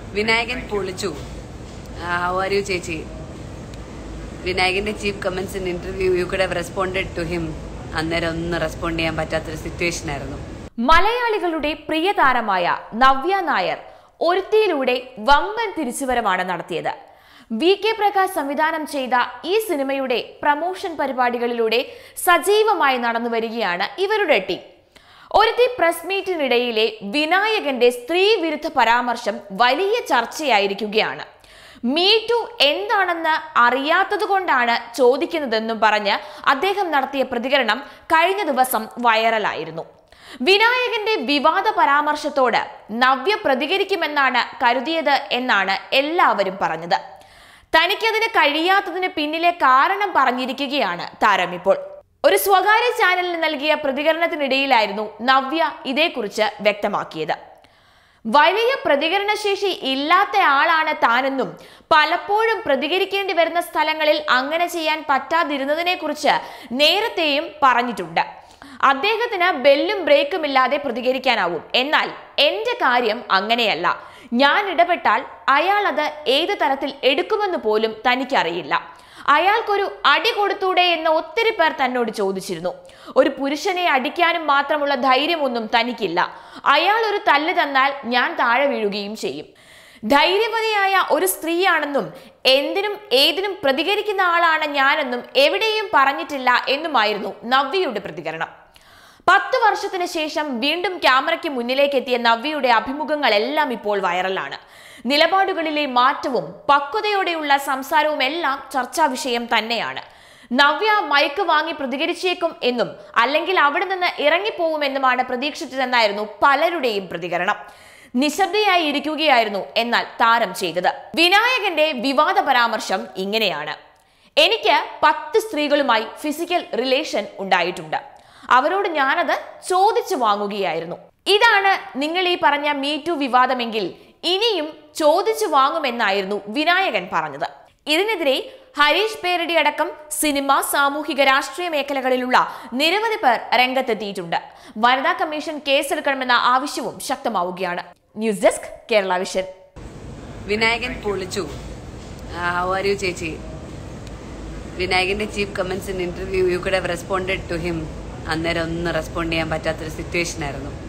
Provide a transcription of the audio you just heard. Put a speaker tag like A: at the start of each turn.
A: വിനായകൻ പൊളിച്ചു how are you ചേച്ചി വിനായകന്റെ cheap comments in interview you could have responded to him അന്നേരം ഒന്നും റെസ്പോണ്ട് ചെയ്യാൻ പറ്റാത്തൊരു സിറ്റുവേഷൻ ആയിരുന്നു
B: മലയാളികളുടെ പ്രിയ താരമായ നവ്യ നായർ ഒരുത്തിയിലൂടെ വമ്പൻ തിരിച്ചുവരവാണ് നടത്തിയത് വി കെ പ്രകാശ് സംവിധാനം ചെയ്ത ഈ സിനിമയുടെ പ്രമോഷൻ പരിപാടികളിലൂടെ സജീവമായി നടന്നു വരികയാണ് ഇവരുടെ ടീം ഒരുത്തി പ്രസ് മീറ്റിനിടയിലെ വിനായകന്റെ സ്ത്രീവിരുദ്ധ പരാമർശം വലിയ ചർച്ചയായിരിക്കുകയാണ് മീറ്റു എന്താണെന്ന് അറിയാത്തതുകൊണ്ടാണ് ചോദിക്കുന്നതെന്നും പറഞ്ഞ് അദ്ദേഹം നടത്തിയ പ്രതികരണം കഴിഞ്ഞ ദിവസം വൈറലായിരുന്നു വിനായകന്റെ വിവാദ പരാമർശത്തോട് നവ്യ പ്രതികരിക്കുമെന്നാണ് കരുതിയത് എന്നാണ് എല്ലാവരും പറഞ്ഞത് തനിക്കതിന് കഴിയാത്തതിന് പിന്നിലെ കാരണം പറഞ്ഞിരിക്കുകയാണ് താരം ഇപ്പോൾ ഒരു സ്വകാര്യ ചാനലിന് നൽകിയ പ്രതികരണത്തിനിടയിലായിരുന്നു നവ്യ ഇതേക്കുറിച്ച് വ്യക്തമാക്കിയത് വലിയ പ്രതികരണശേഷി ഇല്ലാത്ത ആളാണ് താനെന്നും പലപ്പോഴും പ്രതികരിക്കേണ്ടി വരുന്ന സ്ഥലങ്ങളിൽ അങ്ങനെ ചെയ്യാൻ പറ്റാതിരുന്നതിനെ കുറിച്ച് നേരത്തെയും പറഞ്ഞിട്ടുണ്ട് അദ്ദേഹത്തിന് ബെല്ലും ബ്രേക്കും ഇല്ലാതെ പ്രതികരിക്കാനാവും എന്നാൽ എന്റെ കാര്യം അങ്ങനെയല്ല ഞാൻ ഇടപെട്ടാൽ അയാൾ അത് ഏത് തരത്തിൽ എടുക്കുമെന്ന് പോലും തനിക്കറിയില്ല അയാൾക്കൊരു അടി കൊടുത്തൂടെ എന്ന് ഒത്തിരി പേർ തന്നോട് ചോദിച്ചിരുന്നു ഒരു പുരുഷനെ അടിക്കാനും മാത്രമുള്ള ധൈര്യമൊന്നും തനിക്കില്ല അയാൾ ഒരു തല്ല് തന്നാൽ ഞാൻ താഴെ വീഴുകയും ചെയ്യും ധൈര്യവതിയായ ഒരു സ്ത്രീയാണെന്നും എന്തിനും ഏതിനും പ്രതികരിക്കുന്ന ആളാണ് ഞാനെന്നും എവിടെയും പറഞ്ഞിട്ടില്ല എന്നുമായിരുന്നു നവ്യയുടെ പ്രതികരണം പത്ത് വർഷത്തിന് ശേഷം വീണ്ടും ക്യാമറയ്ക്ക് മുന്നിലേക്ക് എത്തിയ നവ്യയുടെ അഭിമുഖങ്ങളെല്ലാം ഇപ്പോൾ വൈറലാണ് നിലപാടുകളിലെ മാറ്റവും പക്വതയോടെയുള്ള സംസാരവും എല്ലാം ചർച്ചാ വിഷയം തന്നെയാണ് നവ്യ മൈക്ക് വാങ്ങി പ്രതികരിച്ചേക്കും എന്നും അല്ലെങ്കിൽ അവിടെ നിന്ന് ഇറങ്ങിപ്പോവുമെന്നുമാണ് പ്രതീക്ഷിച്ചതെന്നായിരുന്നു പലരുടെയും പ്രതികരണം നിശബ്ദയായി ഇരിക്കുകയായിരുന്നു എന്നാൽ താരം ചെയ്തത് വിനായകന്റെ വിവാദ പരാമർശം ഇങ്ങനെയാണ് എനിക്ക് പത്ത് സ്ത്രീകളുമായി ഫിസിക്കൽ റിലേഷൻ ഉണ്ടായിട്ടുണ്ട് അവരോട് ഞാനത് ചോദിച്ചു വാങ്ങുകയായിരുന്നു ഇതാണ് നിങ്ങൾ ഈ പറഞ്ഞ മീറ്റു വിവാദമെങ്കിൽ ഇനിയും ചോദിച്ചു വാങ്ങുമെന്നായിരുന്നു വിനായകൻ പറഞ്ഞത് ഇതിനെതിരെ ഹരീഷ് പേരടി അടക്കം സിനിമ സാമൂഹിക രാഷ്ട്രീയ മേഖലകളിലുള്ള നിരവധി പേർ രംഗത്തെത്തിയിട്ടുണ്ട് വനിതാ കമ്മീഷൻ കേസെടുക്കണമെന്ന ആവശ്യവും ശക്തമാവുകയാണ് news desk Kerala Vision
A: Vinayakan പൊളിച്ചു ഹൗ ആർ യു ചേച്ചി വിനായകന്റെ cheap comments in interview you could have responded to him അന്നേരം ഒന്നും റെസ്പോണ്ട് ചെയ്യാൻ പറ്റാത്തൊരു സിറ്റുവേഷൻ ആയിരുന്നു